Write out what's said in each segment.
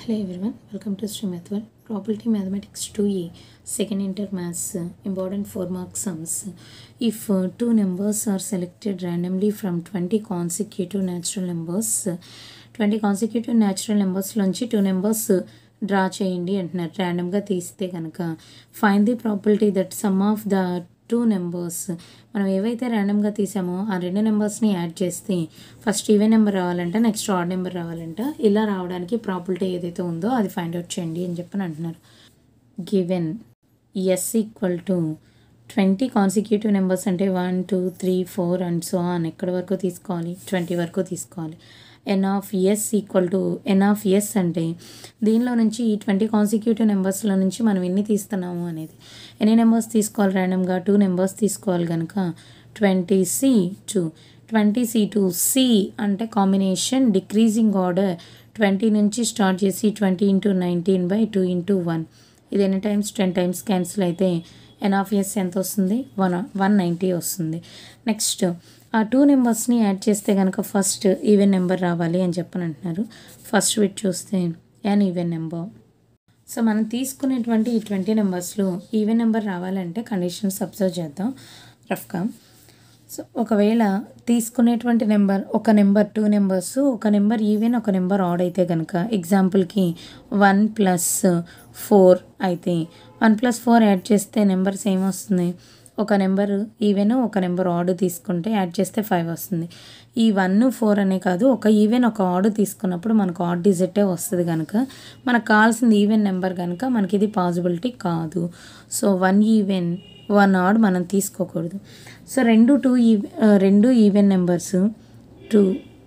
Hello everyone, welcome to Srimathwal. Probability Mathematics 2E, second inter maths, uh, important 4 mark sums. If uh, two numbers are selected randomly from 20 consecutive natural numbers, uh, 20 consecutive natural numbers నుంచి two numbers draw చేయండి అంటున్నారు ర్యాండమ్గా తీస్తే కనుక find the probability that sum of the two numbers మనం ఏవైతే ర్యాండమ్గా తీసామో ఆ రెండు నెంబర్స్ని యాడ్ చేస్తే ఫస్ట్ ఈవెన్ నెంబర్ రావాలంట నెక్స్ట్ ఆడ్ నెంబర్ రావాలంట ఇలా రావడానికి ప్రాబిలిటీ ఏదైతే ఉందో అది ఫైండ్ అవుట్ చేయండి అని చెప్పని అంటున్నారు given S equal to twenty consecutive numbers అంటే one two three four and so on ఎక్కడి వరకు తీసుకోవాలి ట్వంటీ వరకు తీసుకోవాలి n of S equal to n of S అంటే దీనిలో నుంచి ఈ ట్వంటీ కాన్సిక్యూటివ్ నెంబర్స్లో నుంచి మనం ఎన్ని తీస్తున్నాము అనేది ఎన్ని నెంబర్స్ తీసుకోవాలి ర్యాండమ్గా టూ నెంబర్స్ తీసుకోవాలి కనుక twenty C two twenty C two C అంటే కాంబినేషన్ డిక్రీజింగ్ ఆర్డర్ ట్వంటీ నుంచి స్టార్ట్ చేసి twenty into nineteen by two into one ఇది ఎన్ని టైమ్స్ టెన్ టైమ్స్ క్యాన్సిల్ అయితే ఎన్ ఆఫ్ ఎస్ ఎంత వస్తుంది వన్ వన్ నైంటీ వస్తుంది నెక్స్ట్ ఆ టూ నెంబర్స్ని యాడ్ చేస్తే కనుక ఫస్ట్ ఈవెన్ నెంబర్ రావాలి అని చెప్పని అంటున్నారు ఫస్ట్ విట్ చూస్తే ఎన్ ఈవెన్ నెంబర్ సో మనం తీసుకునేటువంటి ఈ ట్వంటీ నెంబర్స్లో ఈవెన్ నెంబర్ రావాలంటే కండిషన్స్ అబ్జర్వ్ చేద్దాం రఫ్గా సో ఒకవేళ తీసుకునేటువంటి నెంబర్ ఒక నెంబర్ టూ నెంబర్స్ ఒక నెంబర్ ఈవెన్ ఒక నెంబర్ ఆడ్ అయితే కనుక ఎగ్జాంపుల్కి వన్ ప్లస్ ఫోర్ అయితే వన్ ప్లస్ ఫోర్ యాడ్ చేస్తే నెంబర్స్ ఏమొస్తుంది ఒక నెంబర్ ఈవెన్ ఒక నెంబర్ ఆడ్ తీసుకుంటే యాడ్ చేస్తే ఫైవ్ వస్తుంది ఈ వన్ ఫోర్ అనే కాదు ఒక ఈవెన్ ఒక ఆడ్ తీసుకున్నప్పుడు మనకు ఆడ్ డిజిటే వస్తుంది కనుక మనకు కావాల్సింది ఈవెన్ నెంబర్ కనుక మనకి ఇది పాసిబిలిటీ కాదు so one even one odd మనం తీసుకోకూడదు సో రెండు టూ ఈ రెండు ఈవెన్ నెంబర్స్ టూ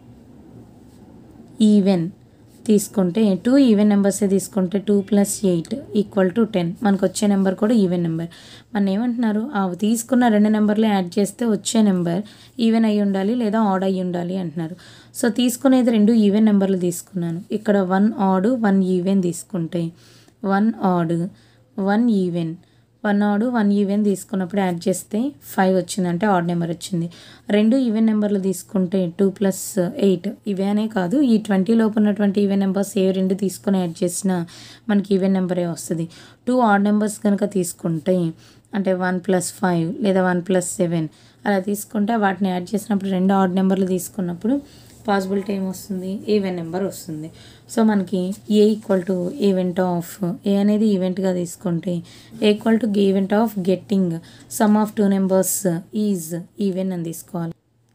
ఈవెన్ తీసుకుంటే టూ ఈవెన్ నెంబర్సే తీసుకుంటే two plus eight equal to ten మనకు వచ్చే నెంబర్ కూడా ఈవెన్ నెంబర్ మన ఏమంటున్నారు ఆ తీసుకున్న రెండు నెంబర్లు యాడ్ చేస్తే వచ్చే నెంబర్ ఈవెన్ అయి ఉండాలి లేదా ఆడ్ అయి ఉండాలి అంటున్నారు సో తీసుకునేది రెండు ఈవెన్ నెంబర్లు తీసుకున్నాను ఇక్కడ వన్ ఆడ్ వన్ ఈవెన్ తీసుకుంటే one odd one even one odd one even తీసుకున్నప్పుడు యాడ్ చేస్తే ఫైవ్ వచ్చింది అంటే ఆడ్ నెంబర్ వచ్చింది రెండు ఈవెన్ నెంబర్లు తీసుకుంటే టూ ప్లస్ ఎయిట్ ఇవే అనే కాదు ఈ ట్వంటీ లోపు ఉన్నటువంటి ఈవెన్ నెంబర్స్ ఏ రెండు తీసుకొని యాడ్ చేసినా మనకి ఈవెన్ నెంబరే వస్తుంది టూ ఆడ్ నెంబర్స్ కనుక తీసుకుంటే అంటే వన్ ప్లస్ ఫైవ్ లేదా వన్ ప్లస్ సెవెన్ అలా తీసుకుంటే వాటిని యాడ్ చేసినప్పుడు రెండు ఆడ్ నెంబర్లు తీసుకున్నప్పుడు పాసిబిలిటీ ఏమొస్తుంది ఈవెన్ నెంబర్ వస్తుంది సో మనకి A equal to event of A అనేది ఈవెంట్గా తీసుకుంటే A equal to event of getting sum of two numbers is even అని తీసుకోవాలి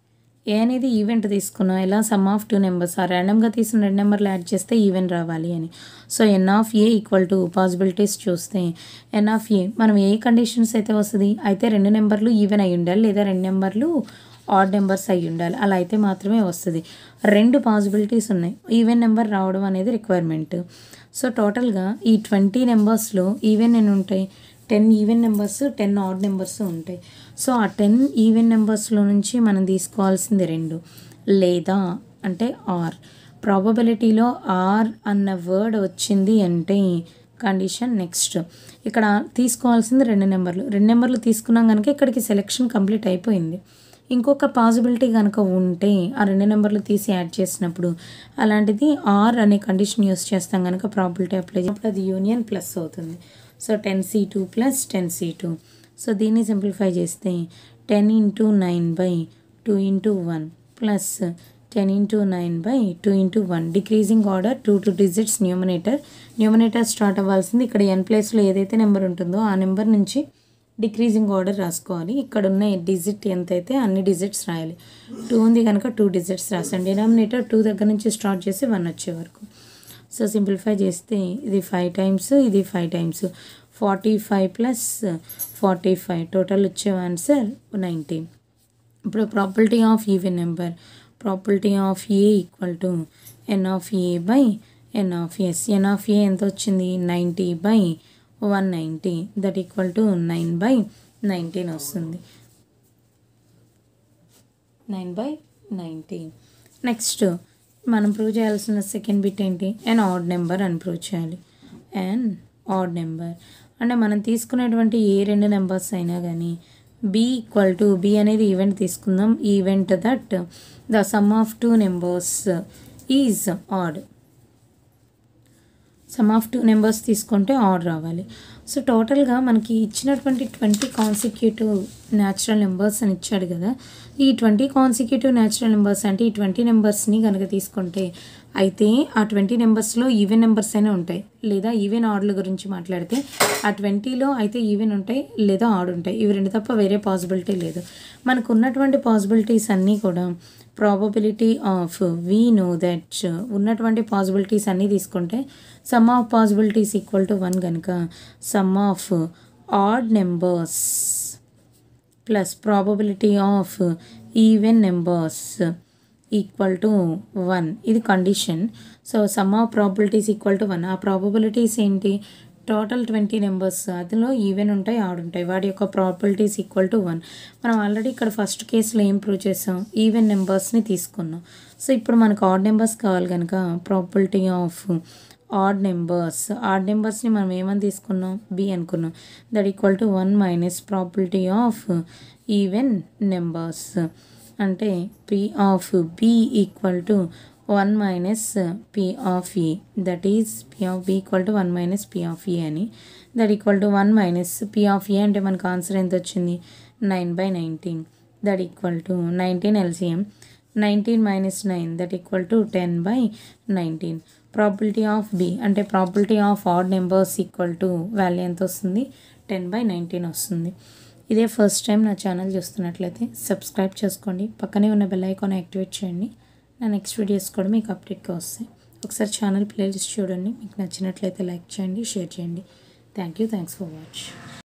ఏ అనేది ఈవెంట్ తీసుకున్నాం ఎలా సమ్ ఆఫ్ టూ నెంబర్స్ ఆ ర్యాండమ్గా తీసిన రెండు నెంబర్లు యాడ్ చేస్తే ఈవెన్ రావాలి అని so n of A equal to possibilities చూస్తే ఎన్ ఆఫ్ ఏ మనం ఏ కండిషన్స్ అయితే వస్తుంది అయితే రెండు నెంబర్లు ఈవెన్ అయి ఉండాలి లేదా రెండు నెంబర్లు ఆడ్ నెంబర్స్ అయి ఉండాలి అలా అయితే మాత్రమే వస్తుంది రెండు పాసిబిలిటీస్ ఉన్నాయి ఈవెన్ నెంబర్ రావడం అనేది రిక్వైర్మెంట్ సో టోటల్గా ఈ ట్వంటీ నెంబర్స్లో ఈవెన్ ఎన్ని ఉంటాయి ten even numbers ten odd numbers ఉంటాయి సో ఆ టెన్ ఈవెన్ నెంబర్స్లో నుంచి మనం తీసుకోవాల్సింది రెండు లేదా అంటే ఆర్ ప్రాబబిలిటీలో ఆర్ అన్న వర్డ్ వచ్చింది అంటే కండిషన్ నెక్స్ట్ ఇక్కడ తీసుకోవాల్సింది రెండు నెంబర్లు రెండు నెంబర్లు తీసుకున్నాం కనుక ఇక్కడికి సెలెక్షన్ కంప్లీట్ అయిపోయింది ఇంకొక పాసిబిలిటీ కనుక ఉంటే ఆ రెండు నెంబర్లు తీసి యాడ్ చేసినప్పుడు అలాంటిది ఆర్ అనే కండిషన్ యూస్ చేస్తాం కనుక ప్రాబిలిటీ అప్లై చేసినప్పుడు అది యూనియన్ ప్లస్ అవుతుంది so ten C two plus ten C two so దీన్ని సింప్లిఫై చేస్తే ten into nine by two into one plus ten into nine by two into one decreasing order two two digits numerator numerator start అవ్వాల్సింది ఇక్కడ ఎన్ ప్లేస్లో ఏదైతే number ఉంటుందో ఆ number నుంచి decreasing order రాసుకోవాలి ఇక్కడ ఉన్న డిజిట్ ఎంత అయితే అన్ని డిజిట్స్ రాయాలి టూ ఉంది కనుక టూ డిజిట్స్ రాసాను డినామినేటర్ టూ దగ్గర నుంచి స్టార్ట్ చేసి వన్ వచ్చే వరకు సో సింప్లిఫై చేస్తే ఇది ఫైవ్ టైమ్స్ ఇది five times forty five plus forty five total వచ్చే ఆన్సర్ నైంటీ ఇప్పుడు property of even number property of A equal to n of A by n of S n of A ఎంత వచ్చింది ninety by one ninety that equal to nine by nineteen వస్తుంది nine by nineteen next మనం prove చేయాల్సిన second bit ఏంటి and odd number అని prove చేయాలి and odd number అంటే మనం తీసుకునేటువంటి ఏ రెండు నెంబర్స్ అయినా కానీ బి ఈక్వల్ టు బి అనేది ఈవెంట్ తీసుకుందాం event that the sum of two numbers is odd sum of two numbers తీసుకుంటే ఆడ్ రావాలి సో టోటల్గా మనకి ఇచ్చినటువంటి ట్వంటీ కాన్సిక్యూటివ్ న్యాచురల్ నెంబర్స్ అని ఇచ్చాడు కదా ఈ ట్వంటీ కాన్సిక్యూటివ్ న్యాచురల్ నెంబర్స్ అంటే ఈ ట్వంటీ నెంబర్స్ని కనుక తీసుకుంటే అయితే ఆ ట్వంటీ నెంబర్స్లో ఈవెన్ నెంబర్స్ అయినా ఉంటాయి లేదా ఈవెన్ ఆర్డర్ల గురించి మాట్లాడితే ఆ ట్వంటీలో అయితే ఈవెన్ ఉంటాయి లేదా ఆడ్ ఉంటాయి ఇవి రెండు తప్ప వేరే పాసిబిలిటీ లేదు మనకు ఉన్నటువంటి పాసిబిలిటీస్ అన్నీ కూడా probability of we know that ఉన్నటువంటి పాసిబిలిటీస్ అన్నీ తీసుకుంటే sum of possibilities equal to one కనుక sum of odd numbers plus probability of even numbers equal to one ఇది condition so sum of probabilities equal to one ఆ probabilities ఏంటి total twenty numbers అందులో even ఉంటాయి odd ఉంటాయి వాటి యొక్క probabilities equal to one మనం ఆల్రెడీ ఇక్కడ ఫస్ట్ కేసులో ఏం ప్రూవ్ చేసాం ఈవెన్ నెంబర్స్ని తీసుకున్నాం సో ఇప్పుడు మనకు ఆడ్ నెంబర్స్ కావాలి కనుక probability of odd numbers odd నెంబర్స్ని మనం ఏమని తీసుకున్నాం బి అనుకున్నాం that equal to one minus probability of even numbers అంటే P of B equal to one minus P of E that is P of B equal to one minus P of E అని that equal to one minus P of A అంటే మనకు answer ఎంత వచ్చింది nine by nineteen that equal to nineteen LCM nineteen minus nine that equal to ten by nineteen probability of B అంటే probability of odd numbers equal to value ఎంత వస్తుంది ten by nineteen వస్తుంది ఇదే first time నా channel చూస్తున్నట్లయితే subscribe చేసుకోండి పక్కనే ఉన్న బెల్ ఐకాన్ యాక్టివేట్ చేయండి నా నెక్స్ట్ వీడియోస్ కూడా మీకు అప్డేట్గా వస్తాయి ఒకసారి ఛానల్ ప్లేలిస్ట్ చూడండి మీకు నచ్చినట్లయితే లైక్ చేయండి షేర్ చేయండి thank you thanks for watch